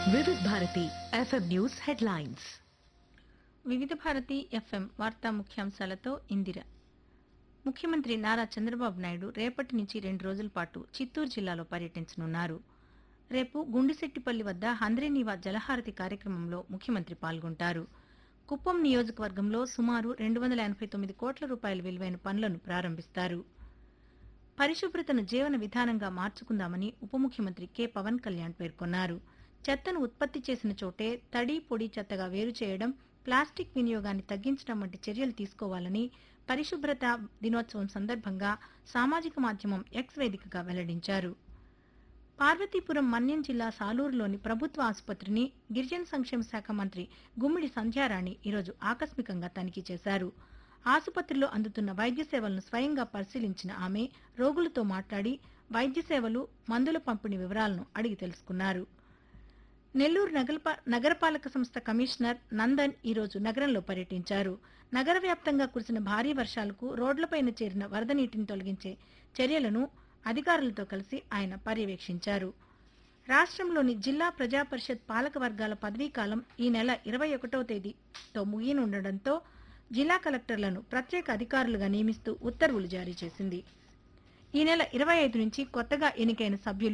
వివిధ Bharati FM news headlines వివిధ Bharati FM వార్తా ముఖ్యాంశాలతో ఇందిర ముఖ్యమంత్రి నారా చంద్రబాబు నాయుడు రేపటి నుంచి రెండు రోజుల పాటు చిత్తూరు జిల్లాలో పర్యటించనున్నారు రేపు గుండిశెట్టిపల్లి వద్ద హంద్రీనీవా జలహారతి కార్యక్రమంలో ముఖ్యమంత్రి పాల్గొంటారు కుప్పం నియోజకవర్గంలో సుమారు రెండు వందల ఎనభై తొమ్మిది కోట్ల రూపాయల విలువైన పనులను ప్రారంభిస్తారు పరిశుభ్రతను జీవన విధానంగా మార్చుకుందామని ఉప ముఖ్యమంత్రి కె పవన్ కళ్యాణ్ పేర్కొన్నారు చెత్తను ఉత్పత్తి చేసిన చోటే తడి పొడి చెత్తగా వేరు చేయడం ప్లాస్టిక్ వినియోగాన్ని తగ్గించడం వంటి చర్యలు తీసుకోవాలని పరిశుభ్రత దినోత్సవం సందర్భంగా సామాజిక మాధ్యమం ఎక్స్ వేదికగా వెల్లడించారు పార్వతీపురం మన్యం జిల్లా సాలూరులోని ప్రభుత్వ ఆసుపత్రిని గిరిజన సంక్షేమ శాఖ మంత్రి గుమ్మిడి సంధ్యారాణి ఈరోజు ఆకస్మికంగా తనిఖీ చేశారు ఆసుపత్రిలో అందుతున్న వైద్య సేవలను స్వయంగా పరిశీలించిన ఆమె రోగులతో మాట్లాడి వైద్య సేవలు మందుల పంపిణీ వివరాలను అడిగి తెలుసుకున్నారు నెల్లూరు నగరప నగరపాలక సంస్థ కమిషనర్ నందన్ ఈరోజు నగరంలో పర్యటించారు నగర వ్యాప్తంగా కురిసిన భారీ వర్షాలకు రోడ్లపైన చేరిన వరద నీటిని తొలగించే చర్యలను అధికారులతో కలిసి ఆయన పర్యవేక్షించారు రాష్ట్రంలోని జిల్లా ప్రజా పరిషత్ పాలక వర్గాల పదవీకాలం ఈ నెల ఇరవై ఒకటవ తేదీతో ముగియనుండటంతో జిల్లా కలెక్టర్లను ప్రత్యేక అధికారులుగా నియమిస్తూ ఉత్తర్వులు జారీ చేసింది ఈ నెల ఇరవై ఐదు నుంచి కొత్తగా ఎన్నికైన సభ్యులు